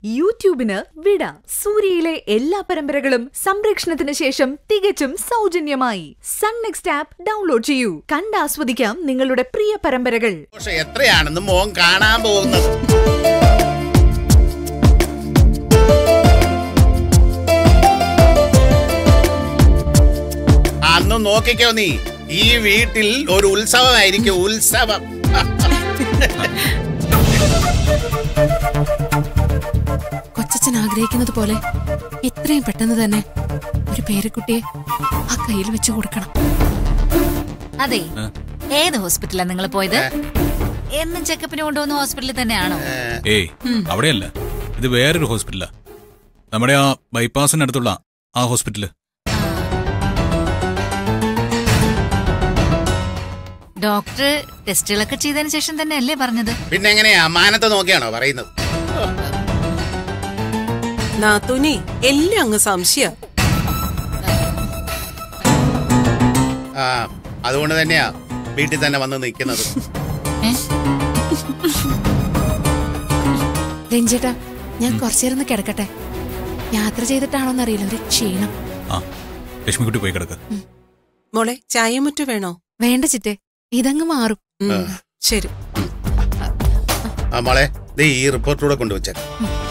യൂട്യൂബിന് വിട സൂര്യയിലെ എല്ലാ പരമ്പരകളും സംരക്ഷണത്തിന് ശേഷം തികച്ചും സൗജന്യമായി സൺ നെക്സ്റ്റ് ആപ്പ് ഡൗൺലോഡ് ചെയ്യൂ കണ്ടാസ്വദിക്കാം നിങ്ങളുടെ പ്രിയ പരമ്പരകൾ പക്ഷെ എത്രയാണെന്ന് മോൻ കാണാൻ പോകുന്നത് അന്ന് നോക്കിക്കോ നീ ഈ വീട്ടിൽ ഒരു ഉത്സവമായിരിക്കും ഉത്സവം കൊച്ചച്ഛൻ ആഗ്രഹിക്കുന്നത് പോലെ എത്രയും പെട്ടെന്ന് തന്നെ ഒരു പേരക്കുട്ടിയെ ആ കയ്യിൽ വെച്ച് കൊടുക്കണം അതെ ഏത് ഹോസ്പിറ്റലാ നിങ്ങൾ പോയത് എന്നും ചെക്കപ്പിന് കൊണ്ടുവന്ന ഹോസ്പിറ്റലിൽ തന്നെയാണോ ഏയ് അവിടെയല്ല ഇത് വേറൊരു ഹോസ്പിറ്റലാ നമ്മുടെ ആ ബൈപ്പാസിനടുത്തുള്ള ആ ഹോസ്പിറ്റല് ഡോക്ടർ ടെസ്റ്റുകളൊക്കെ ചെയ്തതിന് ശേഷം തന്നെ അല്ലേ പറഞ്ഞത് പിന്നെ എങ്ങനെയാ മാനത്തെ നോക്കിയാണോ പറയുന്നത് നാത്തൂനെ എല്ലാം അങ്ങ് സംശയ ആ അതുകൊണ്ട് തന്നെയാ വീട്ടിൽ തന്നെ വന്ന് നിൽക്കുന്നത് ഏ? രഞ്ജേട്ടാ ഞാൻ കുറച്ചേരൊന്ന് കിടക്കട്ടെ യാത്ര ചെയ്തിട്ടാണോന്നറിയില്ല ഒരു ക്ഷീണം ആ ലക്ഷ്മിക്കുട്ടി പോയി കിടക്ക് മോളെ ചായ മുറ്റ വേണോ വേണ്ട ചിറ്റേ ഇതങ്ങ് മാറും ഉം, ശരി ആ മോളെ ദേ ഈ റിപ്പോർട്ടൂടെ കൊണ്ടുവച്ചേക്കാം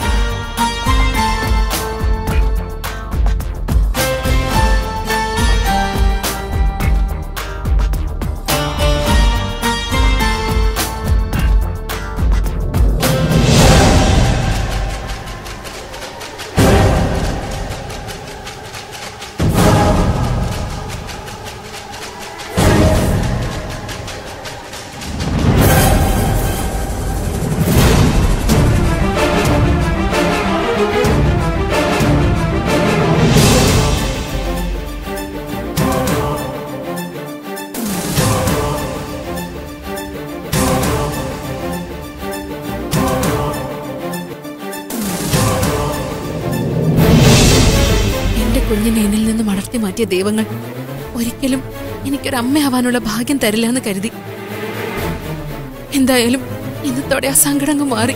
എന്റെ കുഞ്ഞിനെ എന്നിൽ നിന്ന് മടർത്തി മാറ്റിയ ദൈവങ്ങൾ ഒരിക്കലും എനിക്കൊരു അമ്മയാവാനുള്ള ഭാഗ്യം തരില്ല എന്ന് കരുതി എന്തായാലും ഇന്നത്തോടെ ആ സങ്കടങ്ങ് മാറി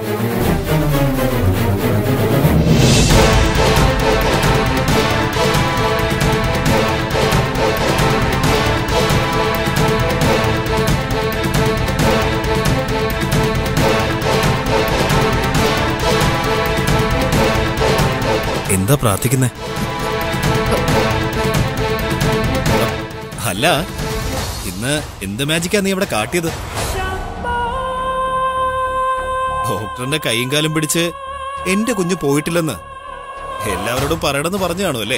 എന്താ പ്രാർത്ഥിക്കുന്നേ അല്ല ഇന്ന് എന്ത് മാജിക്കാ നീ ഇവിടെ കാട്ടിയത് ഡോക്ടറിന്റെ കൈയും കാലും പിടിച്ച് എന്റെ കുഞ്ഞ് പോയിട്ടില്ലെന്ന് എല്ലാവരോടും പറയണമെന്ന് പറഞ്ഞു കാണും അല്ലേ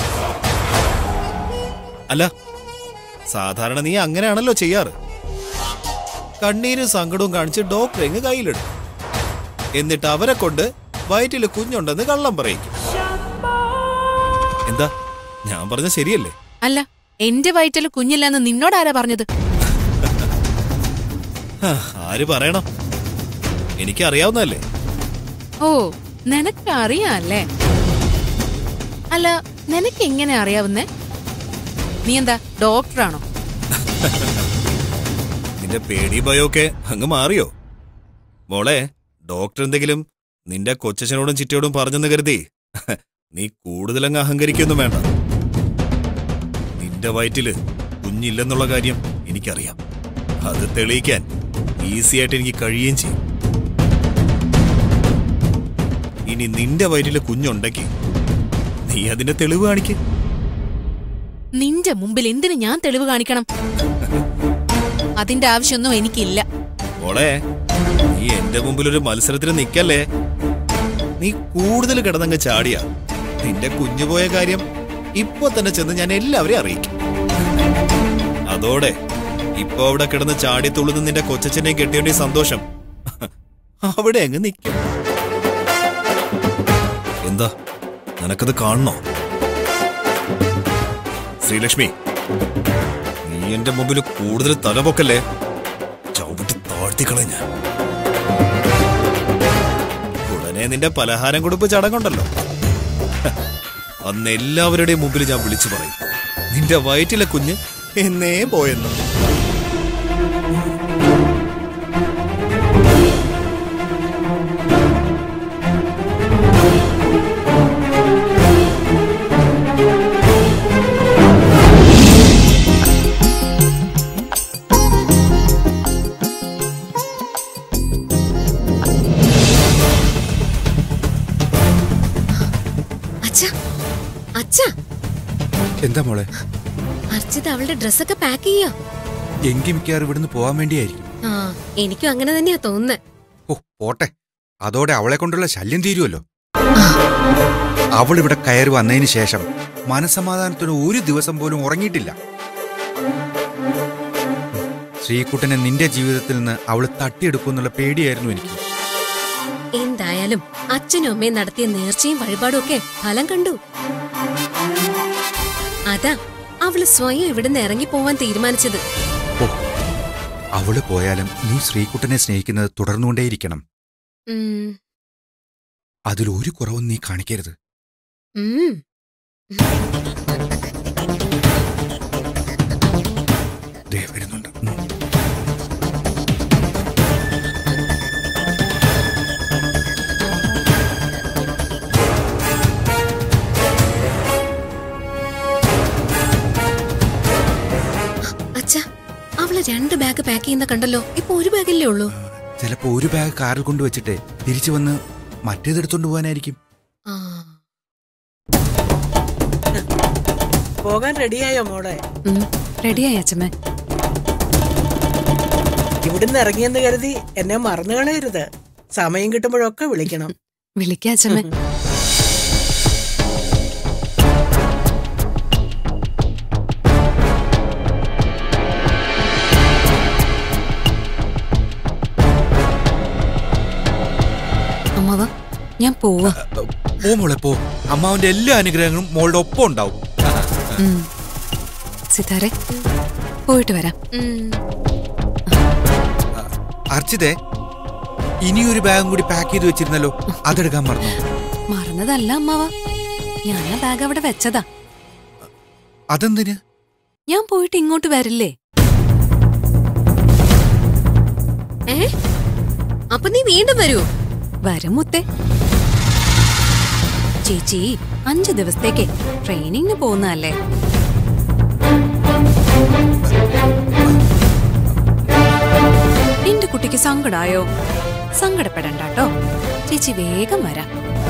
അല്ല സാധാരണ നീ അങ്ങനെയാണല്ലോ ചെയ്യാറ് കണ്ണീരും സങ്കടവും കാണിച്ച് ഡോക്ടറെ അങ്ങ് കയ്യിലിടും എന്നിട്ട് അവരെ കൊണ്ട് വയറ്റില് കുഞ്ഞുണ്ടെന്ന് കള്ളം പറയിക്കും എന്താ ഞാൻ പറഞ്ഞ ശരിയല്ലേ അല്ല എന്റെ വയറ്റിൽ കുഞ്ഞില്ലെന്ന് നിന്നോട് ആരാ പറഞ്ഞത് ഹാ, ആര് പറയണം എനിക്കറിയാവുന്നതല്ലേ ഓ നിനക്ക് അറിയാല്ലേ അല്ല നിനക്ക് എങ്ങനെ അറിയാവുന്നേ നീ എന്താ ഡോക്ടറാണോ നിന്റെ പേടി ഭയമൊക്കെ അങ്ങ് മാറിയോ മോളെ ഡോക്ടർ എന്തെങ്കിലും നിന്റെ കൊച്ചച്ഛനോടും ചിറ്റയോടും പറഞ്ഞെന്ന് കരുതി നീ കൂടുതലങ്ങ് അഹങ്കരിക്കൊന്നും വേണ്ട നിന്റെ വയറ്റില് കുഞ്ഞില്ലെന്നുള്ള കാര്യം എനിക്കറിയാം അത് തെളിയിക്കാൻ ഈസി ആയിട്ട് എനിക്ക് കഴിയുകയും ചെയ്യും ഇനി നിന്റെ വയറ്റില് കുഞ്ഞുണ്ടെങ്കിൽ നീ അതിന്റെ തെളിവ് കാണിക്ക് നിന്റെ മുമ്പിൽ എന്തിനു ഞാൻ തെളിവ് കാണിക്കണം അതിന്റെ ആവശ്യമൊന്നും എനിക്കില്ല മോളെ നീ എന്റെ മുമ്പിൽ ഒരു മത്സരത്തിന് നിക്കല്ലേ നീ കൂടുതൽ കിടന്നങ്ങ് ചാടിയ നിന്റെ കുഞ്ഞു പോയ കാര്യം ഇപ്പൊ തന്നെ ചെന്ന് ഞാൻ എല്ലാവരെയും അറിയിക്കും അതോടെ ഇപ്പൊ അവിടെ കിടന്ന് ചാടി തുള്ളുന്ന നിന്റെ കൊച്ചച്ഛനെയും കെട്ടിയോണ്ടി സന്തോഷം അവിടെ അങ്ങ് നിൽക്കും എന്താ നിനക്കത് കാണണോ ശ്രീലക്ഷ്മി നീ എന്റെ മുമ്പിൽ കൂടുതൽ തലപൊക്കല്ലേ ചവിട്ടി താഴ്ത്തിക്കളെ ഞാൻ ഉടനെ നിന്റെ പലഹാരം കൊടുപ്പ് ചടങ്ങുണ്ടല്ലോ ഹ, അന്ന് എല്ലാവരുടെയും മുമ്പിൽ ഞാൻ വിളിച്ചു പറയും നിന്റെ വയറ്റിലെ കുഞ്ഞ് എന്നേ പോയെന്ന് അച്ഛാ എന്താ മോളെ അർച്ചിത അവളുടെ ഡ്രസ്സൊക്കെ പാക്ക് ചെയ്യാ എങ്കിൽ മിക്കവാറും ഇവിടുന്ന് പോകാൻ വേണ്ടിയായിരിക്കും ആ എനിക്കും അങ്ങനെ തന്നെയാ തോന്നുന്നത് ഓ പോട്ടെ അതോടെ അവളെ കൊണ്ടുള്ള ശല്യം തീരുമല്ലോ അവൾ ഇവിടെ കയറി വന്നതിന് ശേഷം മനസമാധാനത്തിന് ഒരു ദിവസം പോലും ഉറങ്ങിയിട്ടില്ല ശ്രീകുട്ടനെ നിന്റെ ജീവിതത്തിൽ നിന്ന് അവൾ തട്ടിയെടുക്കുമെന്നുള്ള പേടിയായിരുന്നു എനിക്ക് എന്തായാലും അച്ഛനും അമ്മയും നടത്തിയ നേർച്ചയും വഴിപാടും ഒക്കെ ഫലം കണ്ടു അതാ അവള് സ്വയം ഇവിടുന്ന് ഇറങ്ങി പോവാൻ തീരുമാനിച്ചത് ഓ അവള് പോയാലും നീ ശ്രീകുട്ടനെ സ്നേഹിക്കുന്നത് തുടർന്നുകൊണ്ടേയിരിക്കണം ഉം, അതിൽ ഒരു കുറവും നീ കാണിക്കരുത് ഉം. ദേ വരുന്നുണ്ട് ഉം. അച്ഛാ അവള് രണ്ട് ബാഗ് പാക്ക് ചെയ്യുന്ന കണ്ടല്ലോ ഇപ്പൊ ഒരു ബാഗല്ലേ ഉള്ളൂ ചിലപ്പോ ഒരു ബാഗ് കാറിൽ കൊണ്ടുവച്ചിട്ട് തിരിച്ചു വന്ന് മറ്റേതെടുത്തോണ്ട് പോകാനായിരിക്കും ആ പോകാൻ റെഡിയായോ മോളെ റെഡിയായി അച്ഛമ്മ ഇവിടുന്ന് ഇറങ്ങിയെന്ന് കരുതി എന്നെ മറന്നു കളയരുത് സമയം കിട്ടുമ്പോഴൊക്കെ വിളിക്കണം വിളിക്കാം അച്ഛമ്മ അമ്മവ ഞാൻ പോവാ പോ മോളെ പോ അമ്മാവന്റെ എല്ലാ അനുഗ്രഹങ്ങളും മോളുടെ ഒപ്പം ഉണ്ടാവും ഉം. സിതാരെ പോയിട്ട് വരാം അർച്ചിതേ ഇനിയൊരു ബാഗും കൂടി പാക്ക് ചെയ്ത് വെച്ചിരുന്നല്ലോ അതെടുക്കാൻ മറന്നു മറന്നതല്ല അമ്മാവ ഞാൻ ആ ബാഗ് അവിടെ വെച്ചതാ അതെന്തിന് ഞാൻ പോയിട്ട് ഇങ്ങോട്ട് വരില്ലേ ഏ അപ്പൊ നീ വീണ്ടും വരൂ വരും മുത്തേ ചേച്ചി അഞ്ചു ദിവസത്തേക്ക് ട്രെയിനിങ്ങിന് പോകുന്നതല്ലേ എന്റെ കുട്ടിക്ക് സങ്കടായോ സങ്കടപ്പെടണ്ടാട്ടോ ചേച്ചി വേഗം വരാം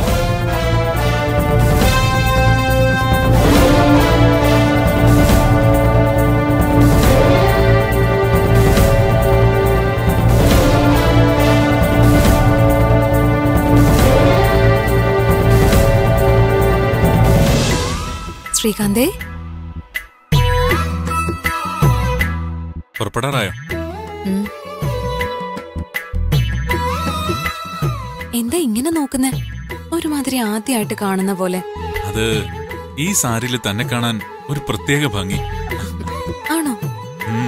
ശ്രീകാന്തേ പുറപ്പെടാറായോ ഉം. എന്താ ഇങ്ങനെ നോക്കുന്നേ ഒരുമാതിരി ആദ്യമായിട്ട് കാണുന്ന പോലെ അത് ഈ സാരിയിൽ തന്നെ കാണാൻ ഒരു പ്രത്യേക ഭംഗി ആണോ ഉം.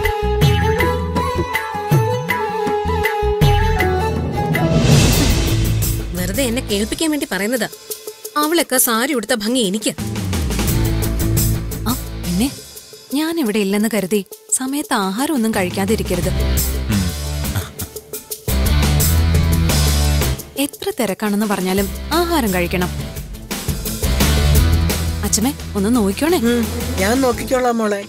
വെറുതെ എന്നെ കേൾപ്പിക്കാൻ വേണ്ടി പറയുന്നതാ അവളൊക്കെ സാരി ഉടുത്ത ഭംഗി എനിക്ക് ആ പിന്നെ ഞാൻ ഇവിടെ ഇല്ലെന്ന് കരുതി സമയത്ത് ആഹാരം ഒന്നും കഴിക്കാതിരിക്കരുത് ഉം. എത്ര തിരക്കാണെന്ന് പറഞ്ഞാലും ആഹാരം കഴിക്കണം അച്ഛമ്മേ ഒന്ന് നോക്കിക്കോണേ ഉം, ഞാൻ നോക്കിക്കോളാം മോളെ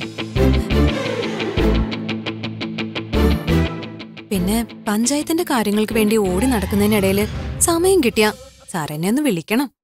പിന്നെ പഞ്ചായത്തിന്റെ കാര്യങ്ങൾക്ക് വേണ്ടി ഓടി നടക്കുന്നതിനിടയിൽ സമയം കിട്ടിയ സാർ എന്നെ ഒന്ന് വിളിക്കണം